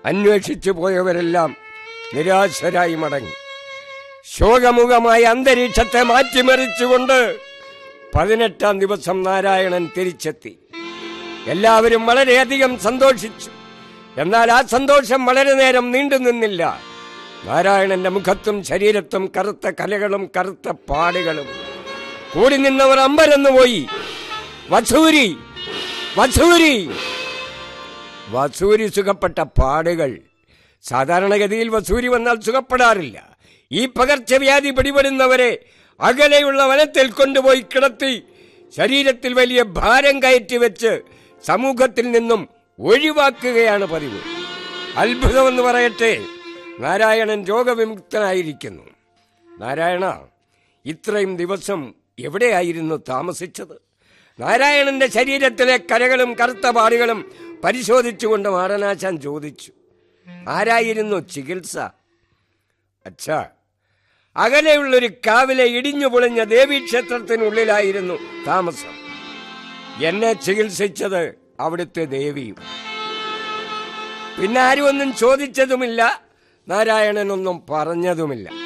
അന്വേഷിച്ചു പോയവരെല്ലാം നിരാശരായി മടങ്ങി ശോകമുഖമായ അന്തരീക്ഷത്തെ മാറ്റിമറിച്ചുകൊണ്ട് പതിനെട്ടാം ദിവസം നാരായണൻ തിരിച്ചെത്തി എല്ലാവരും വളരെയധികം സന്തോഷിച്ചു എന്നാൽ ആ സന്തോഷം വളരെ നേരം നീണ്ടു നിന്നില്ല നാരായണന്റെ മുഖത്തും ശരീരത്തും കറുത്ത കലകളും കറുത്ത പാടുകളും കൂടി നിന്നവർ അമ്പരന്നു പോയി വസൂരി വസൂരി വസൂരി സുഖപ്പെട്ട പാടുകൾ സാധാരണഗതിയിൽ വസൂരി വന്നാൽ സുഖപ്പെടാറില്ല ഈ പകർച്ചവ്യാധി പിടിപെടുന്നവരെ അകലെയുള്ള വനത്തിൽ കൊണ്ടുപോയി കിടത്തി ശരീരത്തിൽ വലിയ ഭാരം കയറ്റി വെച്ച് സമൂഹത്തിൽ നിന്നും ഒഴിവാക്കുകയാണ് പതിവ് അത്ഭുതമെന്ന് പറയട്ടെ നാരായണൻ രോഗവിമുക്തനായിരിക്കുന്നു നാരായണ ഇത്രയും ദിവസം എവിടെയായിരുന്നു താമസിച്ചത് നാരായണന്റെ ശരീരത്തിലെ കരകളും കറുത്ത പാടുകളും പരിശോധിച്ചുകൊണ്ട് മാടനാശാൻ ചോദിച്ചു ആരായിരുന്നു ചികിത്സ അച്ഛാ അകലെയുള്ളൊരു കാവിലെ ഇടിഞ്ഞു പൊളിഞ്ഞ ദേവീക്ഷേത്രത്തിനുള്ളിലായിരുന്നു താമസം എന്നെ ചികിത്സിച്ചത് അവിടുത്തെ ദേവിയും പിന്നെ ആരും ഒന്നും ചോദിച്ചതുമില്ല നാരായണനൊന്നും പറഞ്ഞതുമില്ല